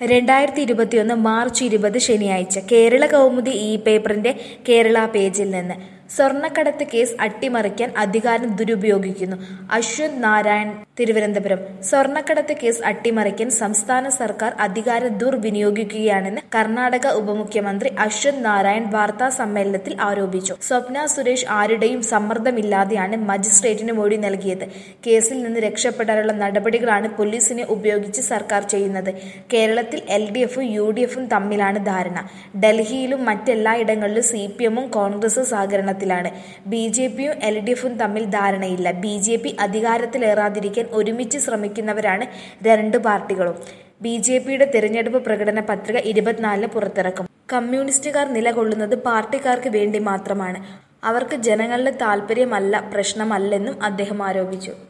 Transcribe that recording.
രണ്ടായിരത്തി ഇരുപത്തിയൊന്ന് മാർച്ച് ഇരുപത് ശനിയാഴ്ച കേരള കൗമുദി ഇ പേപ്പറിന്റെ കേരള പേജിൽ നിന്ന് സ്വർണ്ണക്കടത്ത് കേസ് അട്ടിമറിക്കാൻ അധികാരം ദുരുപയോഗിക്കുന്നു അശ്വന്ത് നാരായൺ തിരുവനന്തപുരം സ്വർണ്ണക്കടത്ത് കേസ് അട്ടിമറിക്കാൻ സംസ്ഥാന സർക്കാർ അധികാരം ദുർവിനിയോഗിക്കുകയാണെന്ന് കർണാടക ഉപമുഖ്യമന്ത്രി അശ്വന്ത് നാരായൺ വാർത്താ സമ്മേളനത്തിൽ ആരോപിച്ചു സ്വപ്ന സുരേഷ് ആരുടെയും സമ്മർദ്ദമില്ലാതെയാണ് മജിസ്ട്രേറ്റിന് മൊഴി നൽകിയത് കേസിൽ നിന്ന് രക്ഷപ്പെടാനുള്ള നടപടികളാണ് പോലീസിനെ ഉപയോഗിച്ച് സർക്കാർ ചെയ്യുന്നത് കേരളത്തിൽ എൽ ഡി എഫും യു ഡി എഫും തമ്മിലാണ് ധാരണ ഡൽഹിയിലും മറ്റെല്ലായിടങ്ങളിലും സി പി എമ്മും കോൺഗ്രസും സഹകരണത്തിലാണ് ബി ജെ പിയും എൽ ഡി എഫും തമ്മിൽ ധാരണയില്ല ബി ജെ പി അധികാരത്തിലേറാതിരിക്കാൻ ഒരുമിച്ച് ശ്രമിക്കുന്നവരാണ് രണ്ട് പാർട്ടികളും ബി ജെ പിയുടെ തിരഞ്ഞെടുപ്പ് പ്രകടന പത്രിക ഇരുപത്തിനാലിന് പുറത്തിറക്കും കമ്മ്യൂണിസ്റ്റുകാർ നിലകൊള്ളുന്നത് പാർട്ടിക്കാർക്ക് വേണ്ടി മാത്രമാണ് അവർക്ക് ജനങ്ങളുടെ താല്പര്യമല്ല പ്രശ്നമല്ലെന്നും അദ്ദേഹം ആരോപിച്ചു